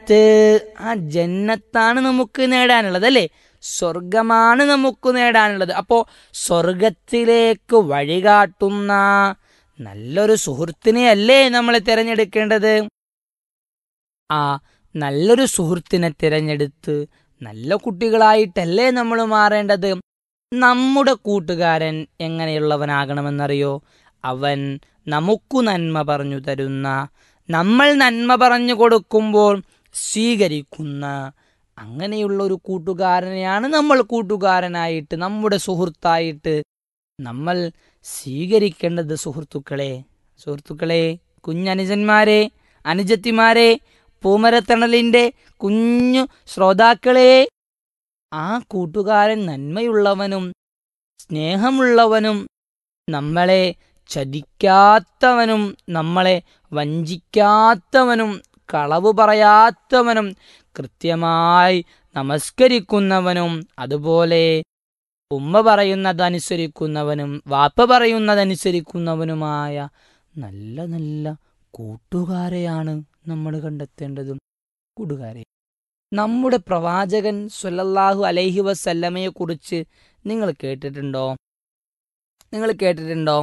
ജന്നത്ത് ആ ജന്നത്താണ് നമുക്ക് നേടാനുള്ളത് അല്ലേ സ്വർഗമാണ് നമുക്ക് നേടാനുള്ളത് അപ്പോൾ സ്വർഗത്തിലേക്ക് വഴികാട്ടുന്ന നല്ലൊരു സുഹൃത്തിനെ അല്ലേ നമ്മൾ തിരഞ്ഞെടുക്കേണ്ടത് ആ നല്ലൊരു സുഹൃത്തിനെ തിരഞ്ഞെടുത്ത് നല്ല കുട്ടികളായിട്ടല്ലേ നമ്മൾ മാറേണ്ടത് നമ്മുടെ കൂട്ടുകാരൻ എങ്ങനെയുള്ളവനാകണമെന്നറിയോ അവൻ നമുക്കു നന്മ പറഞ്ഞു തരുന്ന നമ്മൾ നന്മ പറഞ്ഞു കൊടുക്കുമ്പോൾ സ്വീകരിക്കുന്ന അങ്ങനെയുള്ള ഒരു കൂട്ടുകാരനെയാണ് നമ്മൾ കൂട്ടുകാരനായിട്ട് നമ്മുടെ സുഹൃത്തായിട്ട് നമ്മൾ സ്വീകരിക്കേണ്ടത് സുഹൃത്തുക്കളെ സുഹൃത്തുക്കളെ കുഞ്ഞനുജന്മാരെ അനുജത്തിമാരെ പൂമരത്തണലിന്റെ കുഞ്ഞു ശ്രോതാക്കളെ ആ കൂട്ടുകാരൻ നന്മയുള്ളവനും സ്നേഹമുള്ളവനും നമ്മളെ ചതിക്കാത്തവനും നമ്മളെ വഞ്ചിക്കാത്തവനും കളവ് പറയാത്തവനും കൃത്യമായി നമസ്കരിക്കുന്നവനും അതുപോലെ ഉമ്മ പറയുന്നതനുസരിക്കുന്നവനും വാപ്പ പറയുന്നതനുസരിക്കുന്നവനുമായ നല്ല നല്ല കൂട്ടുകാരെയാണ് നമ്മൾ കണ്ടെത്തേണ്ടതും കൂട്ടുകാരെ നമ്മുടെ പ്രവാചകൻ സ്വല്ലല്ലാഹു അലൈഹി വസല്ലമയെ കുറിച്ച് നിങ്ങൾ കേട്ടിട്ടുണ്ടോ നിങ്ങൾ കേട്ടിട്ടുണ്ടോ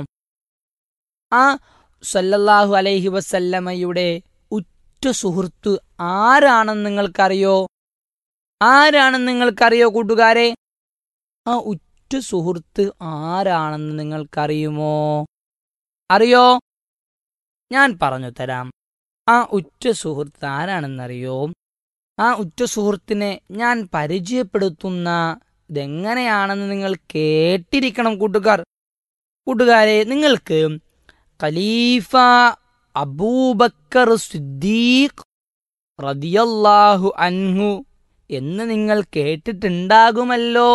ആ സല്ലല്ലാഹു അലൈഹി വസല്ലമയുടെ ഉറ്റ സുഹൃത്ത് ആരാണെന്ന് നിങ്ങൾക്കറിയോ ആരാണെന്ന് നിങ്ങൾക്കറിയോ കൂട്ടുകാരെ ആ ഉറ്റ സുഹൃത്ത് ആരാണെന്ന് നിങ്ങൾക്കറിയുമോ അറിയോ ഞാൻ പറഞ്ഞു തരാം ആ ഉറ്റ സുഹൃത്ത് ആരാണെന്നറിയോ ആ ഉറ്റ സുഹൃത്തിനെ ഞാൻ പരിചയപ്പെടുത്തുന്ന ഇതെങ്ങനെയാണെന്ന് നിങ്ങൾ കേട്ടിരിക്കണം കൂട്ടുകാർ കൂട്ടുകാരെ നിങ്ങൾക്ക് ഖലീഫ അബൂബക്കർ സിദ്ദീഖ് റദിയല്ലാഹു അൻഹു എന്ന് നിങ്ങൾ കേട്ടിട്ടുണ്ടാകുമല്ലോ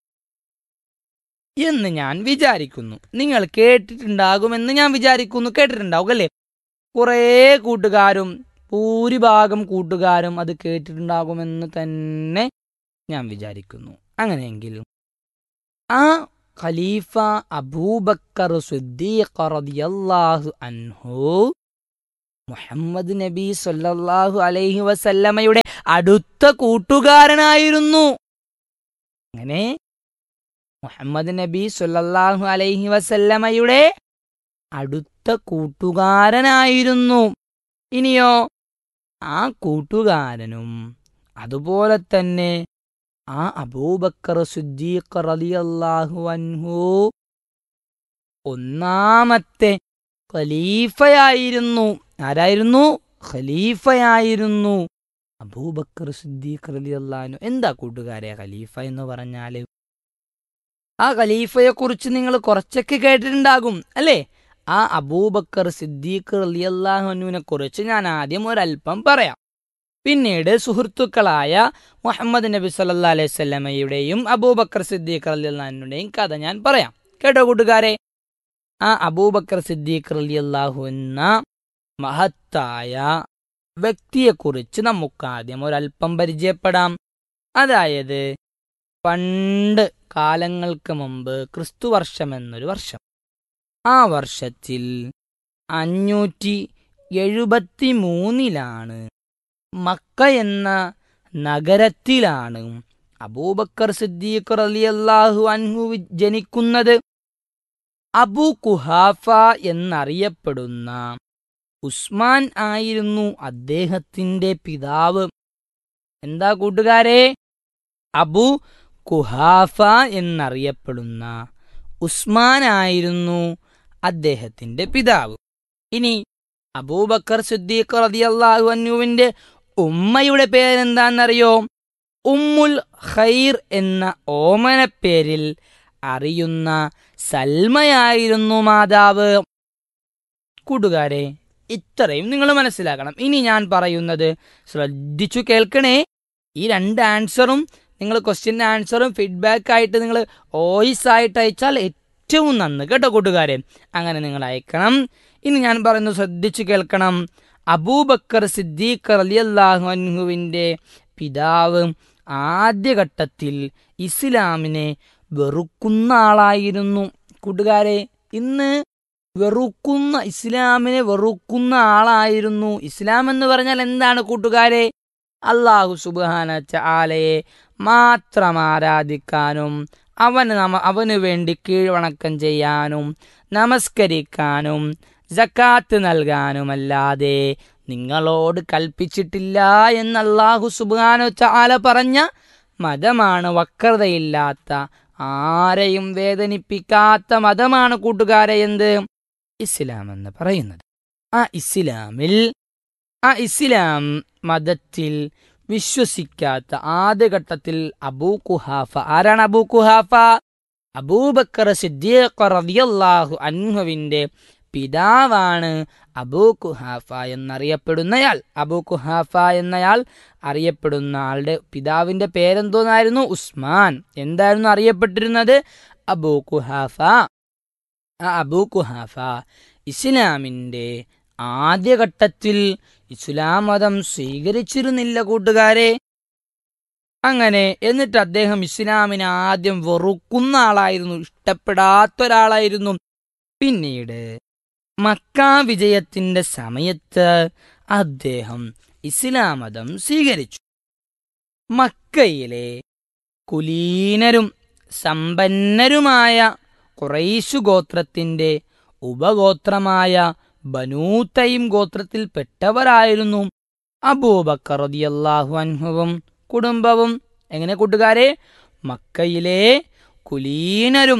എന്ന് ഞാൻ വിചാരിക്കുന്നു നിങ്ങൾ കേട്ടിട്ടുണ്ടാകുമെന്ന് ഞാൻ വിചാരിക്കുന്നു കേട്ടിട്ടുണ്ടാകും അല്ലേ കുറേ കൂട്ടുകാരും ഭൂരിഭാഗം കൂട്ടുകാരും അത് കേട്ടിട്ടുണ്ടാകുമെന്ന് തന്നെ ഞാൻ വിചാരിക്കുന്നു അങ്ങനെയെങ്കിൽ ആ ഖലീഫ അബൂബക്കർ സിദ്ദീഖ് റളിയല്ലാഹു അൻഹു മുഹമ്മദ് നബി സല്ലല്ലാഹു അലൈഹി വസല്ലമയുടെ അടുത്ത കൂട്ടുകാരനായിരുന്നു അങ്ങനെ മുഹമ്മദ് നബി സല്ലല്ലാഹു അലൈഹി വസല്ലമയുടെ അടുത്ത കൂട്ടുകാരനായിരുന്നു ഇനിയോ ആ കൂട്ടുകാരനും അതുപോലെ തന്നെ ആ അബൂബക്കർ സിദ്ദീഖ് റളിയല്ലാഹു അൻഹു ഒന്നാമത്തെ ഖലീഫയായിരുന്നു ആരായിരുന്നു ഖലീഫയായിരുന്നു അബൂബക്കർ സിദ്ദീഖ് റളിയല്ലാഹു എന്താ കൂട്ടുകാരെ ഖലീഫ എന്ന് പറഞ്ഞാല് ആ ഖലീഫയെ കുറിച്ച് നിങ്ങൾ കുറച്ചൊക്കെ കേട്ടിട്ടുണ്ടാകും അല്ലേ ആ അബൂബക്കർ സിദ്ദീഖ് റളിയല്ലാഹുവിനെ കുറിച്ച് ഞാൻ ആദ്യം ഒരല്പം പറയാം പിന്നീട് സുഹൃത്തുക്കളായ മുഹമ്മദ് നബി സല്ലാ അലൈഹി സ്വലമയുടെയും അബൂബക്കർ സിദ്ദീഖ് റളിയല്ലാഹുവിന്റെയും കഥ ഞാൻ പറയാം കേട്ടോ കൂട്ടുകാരെ ആ അബൂബക്കർ സിദ്ദീഖ് റളിയല്ലാഹു എന്ന മഹത്തായ വ്യക്തിയെക്കുറിച്ച് നമുക്ക് ആദ്യം ഒരല്പം പരിചയപ്പെടാം അതായത് പണ്ട് കാലങ്ങൾക്ക് മുമ്പ് ക്രിസ്തു വർഷം എന്നൊരു വർഷം ആ വർഷത്തിൽ അഞ്ഞൂറ്റി എഴുപത്തി മൂന്നിലാണ് മക്ക എന്ന നഗരത്തിലാണ് അബൂബക്കർ സിദ്ദീഖ് റളിയല്ലാഹു അൻഹു ജനിക്കുന്നത് അബു കുഹാഫ എന്നറിയപ്പെടുന്ന ഉസ്മാൻ ആയിരുന്നു അദ്ദേഹത്തിന്റെ പിതാവ് എന്താ കൂട്ടുകാരെ അബു കുഹാഫ എന്നറിയപ്പെടുന്ന ഉസ്മാൻ ആയിരുന്നു അദ്ദേഹത്തിന്റെ പിതാവ് ഇനി അബൂബക്കർ സിദ്ദീഖ് റളിയല്ലാഹു അൻഹുവിന്റെ ഉമ്മയുടെ പേരെന്താണെന്നറിയോ ഉമ്മുൽ ഖൈർ എന്ന ഓമന പേരിൽ അറിയുന്ന സൽമയായിരുന്നു മാതാവ് കൂട്ടുകാരെ ഇത്രയും നിങ്ങൾ മനസ്സിലാക്കണം ഇനി ഞാൻ പറയുന്നത് ശ്രദ്ധിച്ചു കേൾക്കണേ ഈ രണ്ട് ആൻസറും നിങ്ങൾ ക്വസ്റ്റ്യൻ്റെ ആൻസറും ഫീഡ്ബാക്ക് ആയിട്ട് നിങ്ങൾ വോയിസ് ആയിട്ട് അയച്ചാൽ ഏറ്റവും നന്ന് കേട്ടോ കൂട്ടുകാരെ അങ്ങനെ നിങ്ങൾ അയക്കണം ഇനി ഞാൻ പറയുന്നത് ശ്രദ്ധിച്ചു കേൾക്കണം അബൂബക്കർ സിദ്ദീഖ് റളിയല്ലാഹു അൻഹുവിൻ്റെ പിതാവ് ആദ്യഘട്ടത്തിൽ ഇസ്ലാമിനെ വെറുക്കുന്ന ആളായിരുന്നു കൂട്ടുകാരെ ഇന്ന് വെറുക്കുന്ന ഇസ്ലാമിനെ വെറുക്കുന്ന ആളായിരുന്നു ഇസ്ലാം എന്ന് പറഞ്ഞാൽ എന്താണ് കൂട്ടുകാരെ അള്ളാഹു സുബാന ചാലയെ മാത്രം ആരാധിക്കാനും അവന് നമ അവന് വേണ്ടി കീഴ്വണക്കം ചെയ്യാനും നമസ്കരിക്കാനും ജക്കാത്ത് നൽകാനുമല്ലാതെ നിങ്ങളോട് കൽപ്പിച്ചിട്ടില്ല എന്ന് അള്ളാഹു സുബാനു ചാല പറഞ്ഞ മതമാണ് വക്രതയില്ലാത്ത ആരെയും വേദനിപ്പിക്കാത്ത മതമാണ് കൂട്ടുകാരെ എന്ത് ഇസ്ലാം എന്ന് പറയുന്നത് ആ ഇസ്ലാമിൽ ആ ഇസ്ലാം മതത്തിൽ വിശ്വസിക്കാത്ത ആദ്യഘട്ടത്തിൽ അബൂ കുഹാഫ ആരാണ് അബൂ കുഹാഫ അബൂബക്കർ സിദ്ദീഖ് റളിയല്ലാഹു അൻഹുവിന്റെ പിതാവാണ് അബൂ കുഹാഫ എന്നറിയപ്പെടുന്നയാൾ അബൂ കുഹാഫ എന്നയാൾ അറിയപ്പെടുന്ന ആളുടെ പിതാവിന്റെ പേരെന്തോന്നായിരുന്നു ഉസ്മാൻ എന്തായിരുന്നു അറിയപ്പെട്ടിരുന്നത് അബൂ കുഹാഫ ആ അബൂ കുഹാഫ ഇസ്ലാമിന്റെ ആദ്യഘട്ടത്തിൽ ഇസ്ലാം മതം സ്വീകരിച്ചിരുന്നില്ല കൂട്ടുകാരെ അങ്ങനെ എന്നിട്ട് അദ്ദേഹം ഇസ്ലാമിനെ ആദ്യം വെറുക്കുന്ന ആളായിരുന്നു ഇഷ്ടപ്പെടാത്ത ഒരാളായിരുന്നു പിന്നീട് മക്ക വിജയത്തിന്റെ സമയത്ത് അദ്ദേഹം ഇസ്ലാം മതം സ്വീകരിച്ചു മക്കയിലെ കുലീനരും സമ്പന്നരുമായ കുറൈശു ഗോത്രത്തിന്റെ ഉപഗോത്രമായ ബനൂത്തയും ഗോത്രത്തിൽപ്പെട്ടവരായിരുന്നു അബൂബക്കർ റളിയല്ലാഹു അൻഹുവും കുടുംബവും എങ്ങനെ കൂട്ടുകാരെ മക്കയിലെ കുലീനരും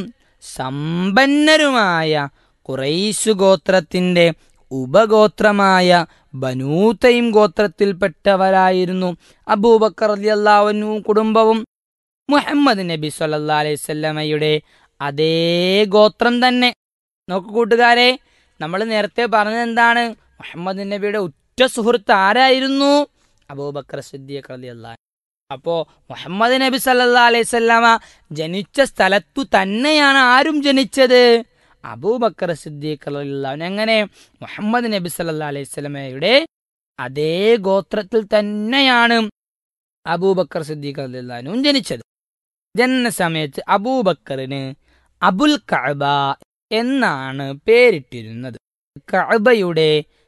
സമ്പന്നരുമായ കുറൈശു ഗോത്രത്തിന്റെ ഉപഗോത്രമായ ബനൂത്തയും ഗോത്രത്തിൽപ്പെട്ടവരായിരുന്നു അബൂബക്കർ റളിയല്ലാഹു കുടുംബവും മുഹമ്മദ് നബി സല്ലല്ലാഹു അലൈഹി വസല്ലമയുടെ അതേ ഗോത്രം തന്നെ നോക്കൂ കൂട്ടുകാരെ നമ്മൾ നേരത്തെ പറഞ്ഞത് എന്താണ് മുഹമ്മദ് നബിയുടെ ഉറ്റ സുഹൃത്ത് ആരായിരുന്നു അബൂബക്കർ സിദ്ദീഖ് റളിയല്ലാഹു അപ്പോ മുഹമ്മദ് നബി സല്ലല്ലാഹു അലൈഹി വസല്ലമ ജനിച്ച സ്ഥലത്തു തന്നെയാണ് ആരും ജനിച്ചത് അബൂബക്കർ സിദ്ദീഖ് റളിയല്ലാഹു എങ്ങനെ മുഹമ്മദ് നബി സല്ലല്ലാഹു അലൈഹി വസല്ലമയുടെ അതേ ഗോത്രത്തിൽ തന്നെയാണ് അബൂബക്കർ സിദ്ദീഖ് റളിയല്ലാഹു ജനിച്ചത് ജനന സമയത്ത് അബൂബക്കറിന് അബുൽ കഅബ എന്നാണ് പേരിട്ടിരുന്നത് കഅബയുടെ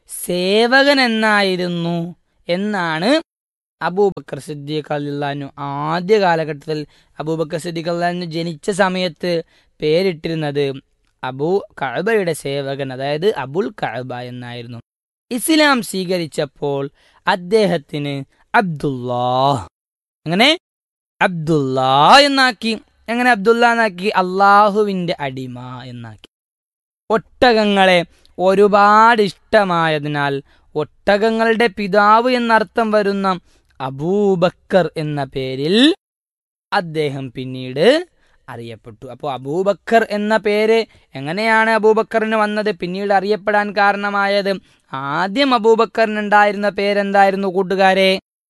സേവകൻ എന്നായിരുന്നു എന്നാണ് അബൂബക്കർ സിദ്ദീഖ് അള്ളാഹു ആദ്യ കാലഘട്ടത്തിൽ അബൂബക്കർ സിദ്ദീഖ് അള്ളാഹു ജനിച്ച സമയത്ത് പേരിട്ടിരുന്നത് അബൂ കഅബയുടെ സേവകൻ അതായത് അബുൽ കഅബ എന്നായിരുന്നു ഇസ്ലാം സ്വീകരിച്ചപ്പോൾ അദ്ദേഹത്തിന് അബ്ദുല്ലാ അങ്ങനെ അബ്ദുല്ലാ എന്നാക്കി എങ്ങനെ അബ്ദുല്ല എന്നാക്കി അള്ളാഹുവിന്റെ അടിമ എന്നാക്കി ഒട്ടകങ്ങളെ ഒരുപാട് ഇഷ്ടമായതിനാൽ ഒട്ടകങ്ങളുടെ പിതാവ് എന്നർത്ഥം വരുന്ന അബൂബക്കർ എന്ന പേരിൽ അദ്ദേഹം പിന്നീട് അറിയപ്പെട്ടു അപ്പോൾ അബൂബക്കർ എന്ന പേര് എങ്ങനെയാണ് അബൂബക്കറിന് വന്നത് പിന്നീട് അറിയപ്പെടാൻ കാരണമായത് ആദ്യം അബൂബക്കറിന് ഉണ്ടായിരുന്ന പേരെന്തായിരുന്നു കൂട്ടുകാരെ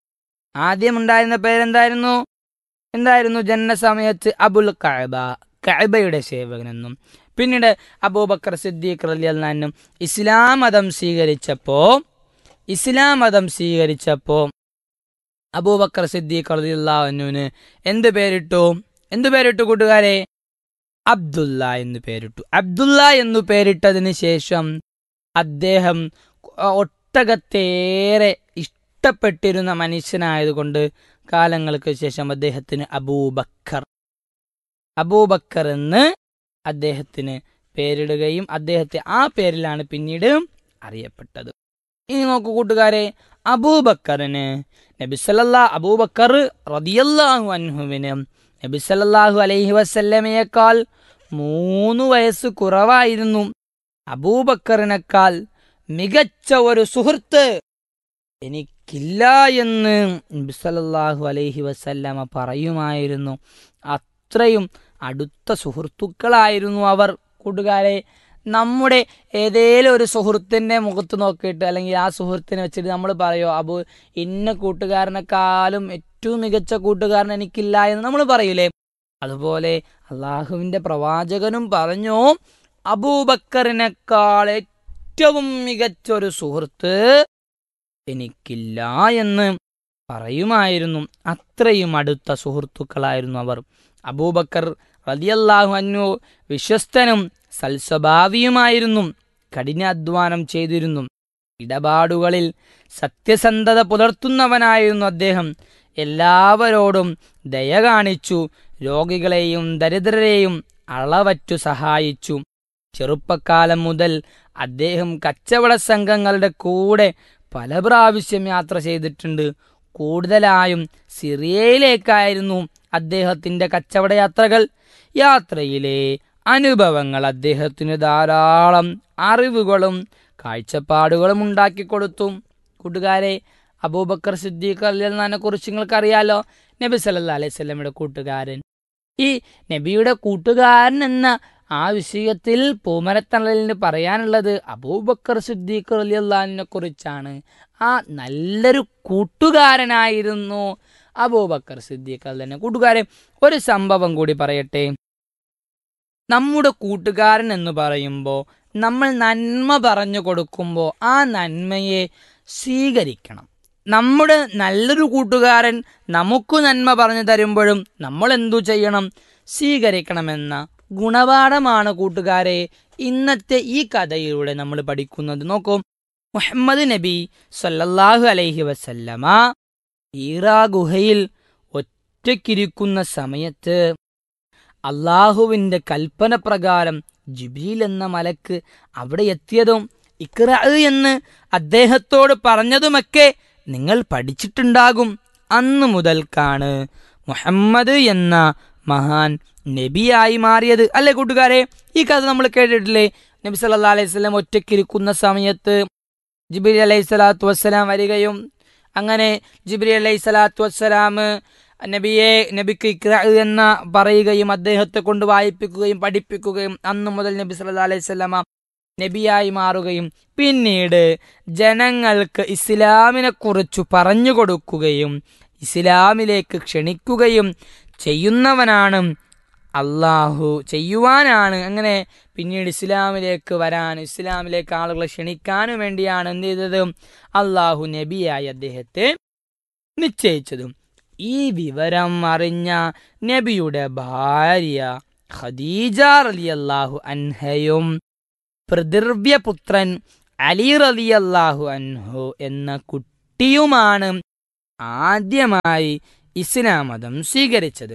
ആദ്യം ഉണ്ടായിരുന്ന പേരെന്തായിരുന്നു എന്തായിരുന്നു ജനനസമയത്ത് അബുൽ കഅബ കഅബയുടെ സേവകനെന്നും പിന്നീട് അബൂബക്കർ സിദ്ദീഖ് റലിയല്ലാനും ഇസ്ലാം മതം സ്വീകരിച്ചപ്പോ ഇസ്ലാം മതം സ്വീകരിച്ചപ്പോ അബൂബക്കർ സിദ്ദീഖ് റലിയല്ലാനുവിന് എന്ത് പേരിട്ടു എന്തു പേരിട്ടു കൂട്ടുകാരെ അബ്ദുല്ല എന്ന് പേരിട്ടു അബ്ദുല്ല എന്നു പേരിട്ടതിന് ശേഷം അദ്ദേഹം ഒട്ടകത്തേറെ ഇഷ്ടപ്പെട്ടിരുന്ന മനുഷ്യനായതുകൊണ്ട് കാലങ്ങൾക്ക് ശേഷം അദ്ദേഹത്തിന് അബൂബക്കർ അബൂബക്കർ എന്ന് അദ്ദേഹത്തിന് പേരിടുകയും അദ്ദേഹത്തെ ആ പേരിലാണ് പിന്നീട് അറിയപ്പെട്ടത് ഇനി നോക്കൂ കൂട്ടുകാരെ അബൂബക്കറിന് നബിസല്ലാ അബൂബക്കർ റതിയല്ലാഹു അൻഹുവിന് നബിസല്ലാഹു അലൈഹി വസല്ലമയേക്കാൾ മൂന്ന് വയസ്സ് കുറവായിരുന്നു അബൂബക്കറിനേക്കാൾ മികച്ച ഒരു സുഹൃത്ത് എനിക്കില്ല എന്ന് നബിസല്ലാഹു അലൈഹി വസല്ലമ പറയുമായിരുന്നു അത്രയും അടുത്ത സുഹൃത്തുക്കളായിരുന്നു അവർ കൂട്ടുകാരെ നമ്മുടെ ഏതേലും ഒരു സുഹൃത്തിൻ്റെ മുഖത്ത് നോക്കിയിട്ട് അല്ലെങ്കിൽ ആ സുഹൃത്തിനെ വെച്ചിട്ട് നമ്മൾ പറയോ അബു ഇന്ന കൂട്ടുകാരനെക്കാളും ഏറ്റവും മികച്ച കൂട്ടുകാരൻ എനിക്കില്ല എന്ന് നമ്മൾ പറയൂലേ അതുപോലെ അള്ളാഹുവിൻ്റെ പ്രവാചകനും പറഞ്ഞു അബൂബക്കറിനേക്കാൾ ഏറ്റവും മികച്ച ഒരു സുഹൃത്ത് എനിക്കില്ല എന്ന് പറയുമായിരുന്നു അത്രയും അടുത്ത സുഹൃത്തുക്കളായിരുന്നു അവർ അബൂബക്കർ റതിയല്ലാഹു അന്നു വിശ്വസ്തനും സൽസ്വഭാവിയുമായിരുന്നു കഠിനാധ്വാനം ചെയ്തിരുന്നു ഇടപാടുകളിൽ സത്യസന്ധത പുലർത്തുന്നവനായിരുന്നു അദ്ദേഹം എല്ലാവരോടും ദയ കാണിച്ചു രോഗികളെയും ദരിദ്രരെയും അളവറ്റു സഹായിച്ചു ചെറുപ്പക്കാലം മുതൽ അദ്ദേഹം കച്ചവട സംഘങ്ങളുടെ കൂടെ പല പ്രാവശ്യം യാത്ര ചെയ്തിട്ടുണ്ട് കൂടുതലായും സിറിയയിലേക്കായിരുന്നു അദ്ദേഹത്തിന്റെ കച്ചവട യാത്രകൾ യാത്രയിലെ അനുഭവങ്ങൾ അദ്ദേഹത്തിന് ധാരാളം അറിവുകളും കാഴ്ചപ്പാടുകളും ഉണ്ടാക്കിക്കൊടുത്തു കൂട്ടുകാരെ അബൂബക്കർ സിദ്ദീഖ് അലിനെ കുറിച്ച് നിങ്ങൾക്കറിയാലോ നബി സല്ലാ അലൈഹി സ്വലമിയുടെ കൂട്ടുകാരൻ ഈ നബിയുടെ കൂട്ടുകാരൻ എന്ന ആ വിഷയത്തിൽ പൂമരത്തണലിന് പറയാനുള്ളത് അബൂബക്കർ സിദ്ദീഖ് അലി അള്ളഹാനെ കുറിച്ചാണ് ആ നല്ലൊരു കൂട്ടുകാരനായിരുന്നു അബൂബക്കർ സിദ്ദീഖ് അലിനെ കൂട്ടുകാരെ ഒരു സംഭവം കൂടി പറയട്ടെ നമ്മുടെ കൂട്ടുകാരൻ എന്ന് പറയുമ്പോൾ നമ്മൾ നന്മ പറഞ്ഞു കൊടുക്കുമ്പോൾ ആ നന്മയെ സ്വീകരിക്കണം നമ്മുടെ നല്ലൊരു കൂട്ടുകാരൻ നമുക്ക് നന്മ പറഞ്ഞു തരുമ്പോഴും നമ്മൾ എന്തു ചെയ്യണം സ്വീകരിക്കണമെന്ന ഗുണപാഠമാണ് കൂട്ടുകാരെ ഇന്നത്തെ ഈ കഥയിലൂടെ നമ്മൾ പഠിക്കുന്നത് നോക്കൂ മുഹമ്മദ് നബി സല്ലല്ലാഹു അലൈഹി വസല്ലമ ഈറാ ഗുഹയിൽ ഒറ്റയ്ക്കിരിക്കുന്ന സമയത്ത് അള്ളാഹുവിന്റെ കൽപ്പന പ്രകാരം ജിബീൽ എന്ന മലക്ക് അവിടെ എത്തിയതും ഇക്ര എന്ന് അദ്ദേഹത്തോട് പറഞ്ഞതുമൊക്കെ നിങ്ങൾ പഠിച്ചിട്ടുണ്ടാകും അന്നു മുതൽക്കാണ് മുഹമ്മദ് എന്ന മഹാൻ നബിയായി മാറിയത് അല്ലേ കൂട്ടുകാരെ ഈ കഥ നമ്മൾ കേട്ടിട്ടില്ലേ നബി സല്ലാ അലൈഹി സ്വലം ഒറ്റയ്ക്കിരിക്കുന്ന സമയത്ത് ജിബിലി അലൈഹി സ്വലാത്തു വസ്സലാം വരികയും അങ്ങനെ ജിബിലി അലൈഹി സ്വലാത്തു വസ്സലാം നബിയെ നബിക്ക് ഇക്ര എന്ന പറയുകയും അദ്ദേഹത്തെ കൊണ്ട് വായിപ്പിക്കുകയും പഠിപ്പിക്കുകയും അന്നു മുതൽ നബി സല്ലാ അലൈഹി സ്വലമ നബിയായി മാറുകയും പിന്നീട് ജനങ്ങൾക്ക് ഇസ്ലാമിനെ കുറിച്ചു പറഞ്ഞു കൊടുക്കുകയും ഇസ്ലാമിലേക്ക് ക്ഷണിക്കുകയും ചെയ്യുന്നവനാണ് അള്ളാഹു ചെയ്യുവാനാണ് അങ്ങനെ പിന്നീട് ഇസ്ലാമിലേക്ക് വരാൻ ഇസ്ലാമിലേക്ക് ആളുകളെ ക്ഷണിക്കാനും വേണ്ടിയാണ് എന്ത് ചെയ്തത് അള്ളാഹു നബിയായി അദ്ദേഹത്തെ നിശ്ചയിച്ചതും ഈ വിവരം അറിഞ്ഞ നബിയുടെ ഭാര്യ ഖദീജ റലിയല്ലാഹു അൻഹയും പ്രതിർവ്യപുത്രൻ അലി റലിയല്ലാഹു അൻഹു എന്ന കുട്ടിയുമാണ് ആദ്യമായി ഇസ്ലാം മതം സ്വീകരിച്ചത്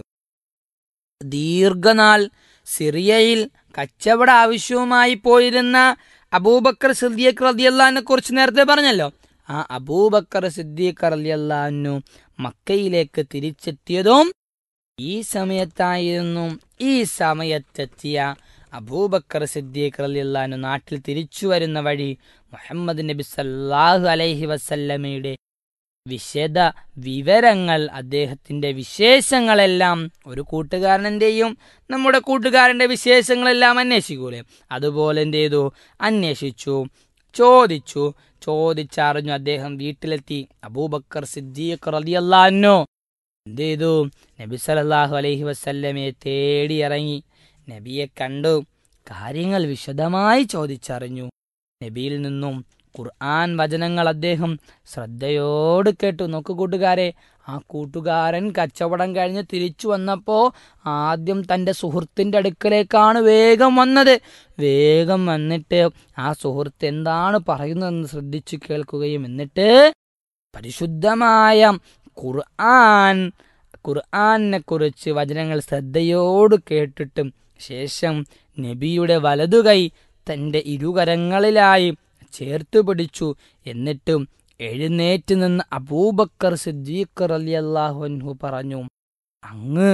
ദീർഘനാൾ സിറിയയിൽ കച്ചവട ആവശ്യവുമായി പോയിരുന്ന അബൂബക്കർ സിദ്ദീഖ് റലിയല്ലാഹിനെ കുറിച്ച് നേരത്തെ പറഞ്ഞല്ലോ ആ അബൂബക്കർ സിദ്ദീഖ് റലിയല്ലാഹു മക്കയിലേക്ക് തിരിച്ചെത്തിയതും ഈ സമയത്തായിരുന്നു ഈ സമയത്തെത്തിയ അബൂബക്കർ സിദ്ദീഖ് റലിയല്ലാഹു നാട്ടിൽ തിരിച്ചു വരുന്ന വഴി മുഹമ്മദ് നബി സല്ലാഹു അലൈഹി വസല്ലമയുടെ വിശദ വിവരങ്ങൾ അദ്ദേഹത്തിന്റെ വിശേഷങ്ങളെല്ലാം ഒരു കൂട്ടുകാരനെന്റെയും നമ്മുടെ കൂട്ടുകാരന്റെ വിശേഷങ്ങളെല്ലാം അന്വേഷിക്കൂലേ അതുപോലെ എന്ത് ചെയ്തു അന്വേഷിച്ചു ചോദിച്ചു ചോദിച്ചറിഞ്ഞു അദ്ദേഹം വീട്ടിലെത്തി അബൂബക്കർ സിദ്ദീഖ് റളിയല്ലാഹു എന്ത് ചെയ്തു നബി സല്ലല്ലാഹു അലൈഹി വസല്ലമയെ തേടി ഇറങ്ങി നബിയെ കണ്ടു കാര്യങ്ങൾ വിശദമായി ചോദിച്ചറിഞ്ഞു നബിയിൽ നിന്നും ഖുർആൻ വചനങ്ങൾ അദ്ദേഹം ശ്രദ്ധയോട് കേട്ടു നോക്കു കൂട്ടുകാരെ ആ കൂട്ടുകാരൻ കച്ചവടം കഴിഞ്ഞ് തിരിച്ചു വന്നപ്പോ ആദ്യം തന്റെ സുഹൃത്തിന്റെ അടുക്കലേക്കാണ് വേഗം വന്നത് വേഗം വന്നിട്ട് ആ സുഹൃത്ത് എന്താണ് പറയുന്നതെന്ന് ശ്രദ്ധിച്ചു കേൾക്കുകയും എന്നിട്ട് പരിശുദ്ധമായ ഖുർആൻ ഖുർആനെ കുറിച്ച് വചനങ്ങൾ ശ്രദ്ധയോട് കേട്ടിട്ടും ശേഷം നബിയുടെ വലതുകൈ തന്റെ ഇരുകരങ്ങളിലായി ചേർത്തു പിടിച്ചു എന്നിട്ടും എഴുന്നേറ്റ് നിന്ന് അബൂബക്കർ സിദ്ദീഖ് റളിയല്ലാഹു പറഞ്ഞു അങ്ങ്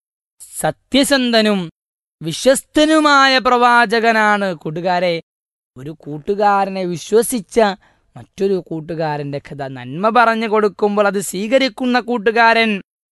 സത്യസന്ധനും വിശ്വസ്തനുമായ പ്രവാചകനാണ് കൂട്ടുകാരെ ഒരു കൂട്ടുകാരനെ വിശ്വസിച്ച മറ്റൊരു കൂട്ടുകാരന്റെ കഥ നന്മ പറഞ്ഞു കൊടുക്കുമ്പോൾ അത് സ്വീകരിക്കുന്ന കൂട്ടുകാരൻ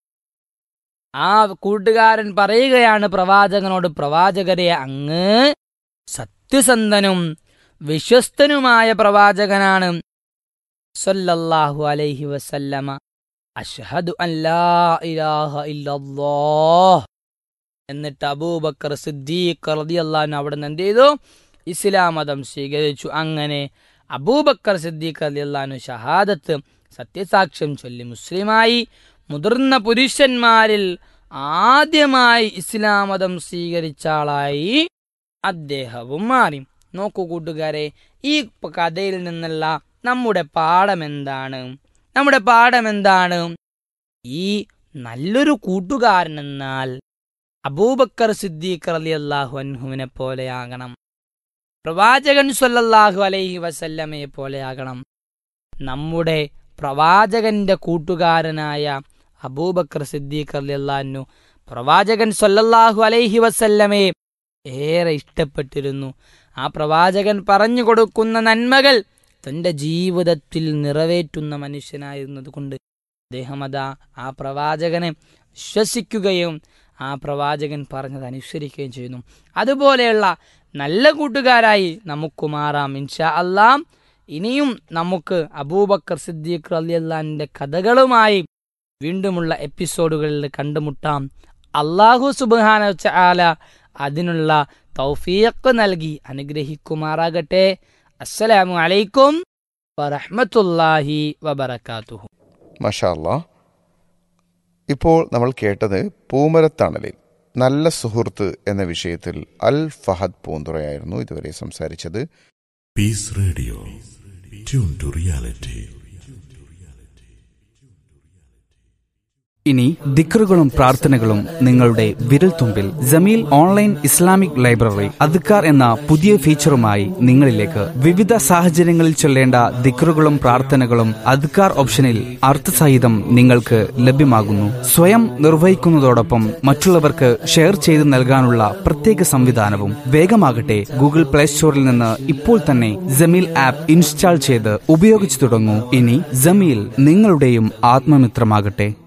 ആ കൂട്ടുകാരൻ പറയുകയാണ് പ്രവാചകനോട് പ്രവാചകരെ അങ്ങ് സത്യസന്ധനും വിശ്വസ്തനുമായ പ്രവാചകനാണ് സല്ലല്ലാഹു അലൈഹി വസല്ലമ അഷ്ഹദു അൻ ലാ ഇലാഹ ഇല്ലല്ലാഹ് എന്നിട്ട് അബൂബക്കർ സിദ്ദീഖ് റളിയല്ലാഹു അവിടെ നിന്ന് എന്ത് ചെയ്തു ഇസ്ലാം മതം സ്വീകരിച്ചു അങ്ങനെ അബൂബക്കർ സിദ്ദീഖ് റളിയല്ലാഹു ഷഹാദത്ത് സത്യസാക്ഷ്യം ചൊല്ലി മുസ്ലിമായി മുതിർന്ന പുരുഷന്മാരിൽ ആദ്യമായി ഇസ്ലാം മതം സ്വീകരിച്ച ആളായി അദ്ദേഹവും മാറി നോക്കൂ കൂട്ടുകാരെ ഈ കഥയിൽ നിന്നുള്ള നമ്മുടെ പാഠം എന്താണ് നമ്മുടെ പാഠം എന്താണ് ഈ നല്ലൊരു കൂട്ടുകാരൻ എന്നാൽ അബൂബക്കർ സിദ്ദീഖ് അലി അള്ളാഹു അൻഹുവിനെ പോലെയാകണം പ്രവാചകൻ സല്ലല്ലാഹു അലൈഹി വസല്ലമയെ പോലെയാകണം നമ്മുടെ പ്രവാചകന്റെ കൂട്ടുകാരനായ അബൂബക്കർ സിദ്ദീഖ് അലി അള്ളാഹു പ്രവാചകൻ സല്ലല്ലാഹു അലൈഹി വസല്ലമയെ ഏറെ ഇഷ്ടപ്പെട്ടിരുന്നു ആ പ്രവാചകൻ പറഞ്ഞു കൊടുക്കുന്ന നന്മകൾ തന്റെ ജീവിതത്തിൽ നിറവേറ്റുന്ന മനുഷ്യനായിരുന്നതുകൊണ്ട് അദ്ദേഹം അതാ ആ പ്രവാചകനെ വിശ്വസിക്കുകയും ആ പ്രവാചകൻ പറഞ്ഞത് അനുസരിക്കുകയും ചെയ്യുന്നു അതുപോലെയുള്ള നല്ല കൂട്ടുകാരായി നമുക്ക് മാറാം ഇൻഷാ അല്ലാം ഇനിയും നമുക്ക് അബൂബക്കർ സിദ്ദീഖ് അലിയല്ലാന്റെ കഥകളുമായി വീണ്ടുമുള്ള എപ്പിസോഡുകളിൽ കണ്ടുമുട്ടാം അള്ളാഹു സുബാന ആല അതിനുള്ള തൗഫീഖ് നൽകി അനുഗ്രഹിക്കുമാറാകട്ടെ അസ്സലാമു അലൈക്കും വറഹ്മത്തുള്ളാഹി വബറകാതുഹു മഷാ അല്ലാ ഇപ്പോൾ നമ്മൾ കേട്ടത് പൂമരത്തണലിൽ നല്ല സുഹൃത്ത് എന്ന വിഷയത്തിൽ അൽ ഫഹദ് പൂന്തുറയായിരുന്നു ഇതുവരെ സംസാരിച്ചത് Peace Radio. Tune to reality. ഇനി ദിക്റുകളും പ്രാർത്ഥനകളും നിങ്ങളുടെ വിരൽത്തുമ്പിൽ ജമീൽ ഓൺലൈൻ ഇസ്ലാമിക് ലൈബ്രറി അദ്ക്കാർ എന്ന പുതിയ ഫീച്ചറുമായി നിങ്ങളിലേക്ക് വിവിധ സാഹചര്യങ്ങളിൽ ചൊല്ലേണ്ട ദിക്റുകളും പ്രാർത്ഥനകളും അദ്ക്കാർ ഓപ്ഷനിൽ അർത്ഥസഹിതം നിങ്ങൾക്ക് ലഭ്യമാകുന്നു സ്വയം നിർവഹിക്കുന്നതോടൊപ്പം മറ്റുള്ളവർക്ക് ഷെയർ ചെയ്ത് നൽകാനുള്ള പ്രത്യേക സംവിധാനവും വേഗമാകട്ടെ ഗൂഗിൾ പ്ലേ സ്റ്റോറിൽ നിന്ന് ഇപ്പോൾ തന്നെ ജമീൽ ആപ്പ് ഇൻസ്റ്റാൾ ചെയ്ത് ഉപയോഗിച്ചു തുടങ്ങൂ ഇനി ജമീൽ നിങ്ങളുടെയും ആത്മമിത്രമാകട്ടെ